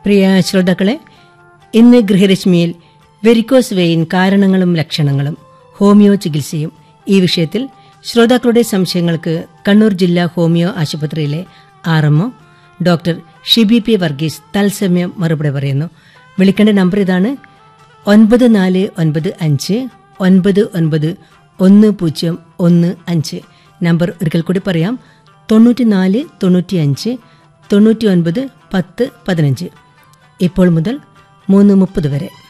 പ്രിയ ശ്രോതാക്കളെ ഇന്ന് ഗൃഹരശ്മിയിൽ varicose vein കാരണങ്ങളും ലക്ഷണങ്ങളും ഹോമിയോ ചികിത്സയും ഈ വിഷയത്തിൽ ശ്രോതാക്കളുടെ സംശയങ്ങൾക്ക് കണ്ണൂർ ജില്ലാ ഹോമിയോ ആശുപത്രിയിലെ RMO doctor Shibi P Varghese തത്സമയം മറുപടി പറയുന്നു വിളിക്കേണ്ട നമ്പർ ഇതാണ് ഒൻപത് നാല് ഒൻപത് അഞ്ച് ഒൻപത് ഒൻപത് ഒന്ന് പൂജ്യം ഒന്ന് അഞ്ച് നമ്പർ ഒരിക്കൽ കൂടി പറയാം തൊണ്ണൂറ്റിനാല് തൊണ്ണൂറ്റിയഞ്ച് തൊണ്ണൂറ്റി ഒൻപത് പത്ത് പതിനഞ്ച് ഇപ്പോൾ മുതൽ മൂന്ന് മുപ്പത് വരെ